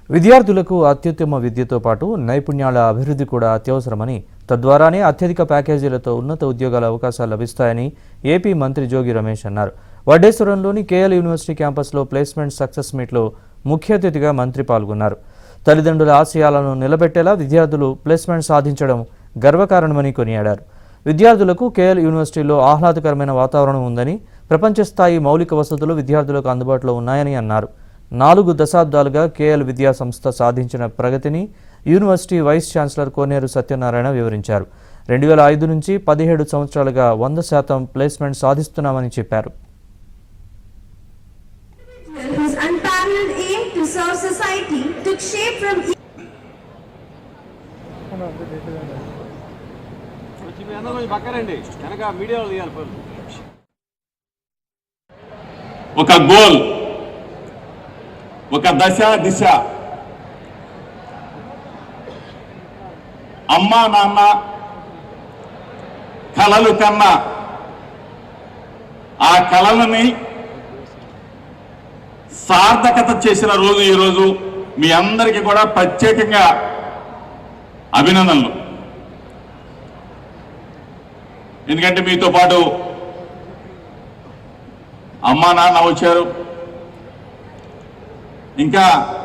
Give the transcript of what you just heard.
విద్యార్థులకు అత్యుత్తమ విద్యతో పాటు నైపుణ్యాల అభివృద్ధి కూడా అత్యవసరమని తద్వారానే అత్యధిక ప్యాకేజీలతో ఉన్నత ఉద్యోగాల అవకాశాలు లభిస్తాయని ఏపీ మంత్రి జోగి రమేష్ అన్నారు వడ్డేశ్వరంలోని కేఎల్ యూనివర్సిటీ క్యాంపస్లో ప్లేస్మెంట్ సక్సెస్ మీట్లో ముఖ్య అతిథిగా మంత్రి పాల్గొన్నారు తల్లిదండ్రుల ఆశయాలను నిలబెట్టేలా విద్యార్థులు ప్లేస్మెంట్ సాధించడం గర్వకారణమని కొనియాడారు విద్యార్థులకు కేఎల్ యూనివర్సిటీలో ఆహ్లాదకరమైన వాతావరణం ఉందని ప్రపంచ స్థాయి మౌలిక వసతులు విద్యార్థులకు అందుబాటులో ఉన్నాయని అన్నారు నాలుగు దశాబ్దాలుగా కేఎల్ విద్యా సంస్థ సాధించిన ప్రగతిని university vice chancellor Koneru Satyanarayana వివరించారు రెండు వేల ఐదు నుంచి పదిహేడు సంవత్సరాలుగా వంద శాతం ప్లేస్మెంట్ సాధిస్తున్నామని చెప్పారు whose unparalleled aim to serve society took shape from కొంచెం మీ అందరూ కొంచెం పక్కరండి వెనక మీడియా వాళ్ళు తీయాలి పనులు ఒక గోల్ ఒక దశ దిశ అమ్మా నాన్న కలలు కన్నా ఆ కలలని సార్థకత చేసిన రోజు ఈరోజు మీ అందరికీ కూడా ప్రత్యేకంగా అభినందనలు ఎందుకంటే మీతో పాటు అమ్మా నాన్న వచ్చారు ఇంకా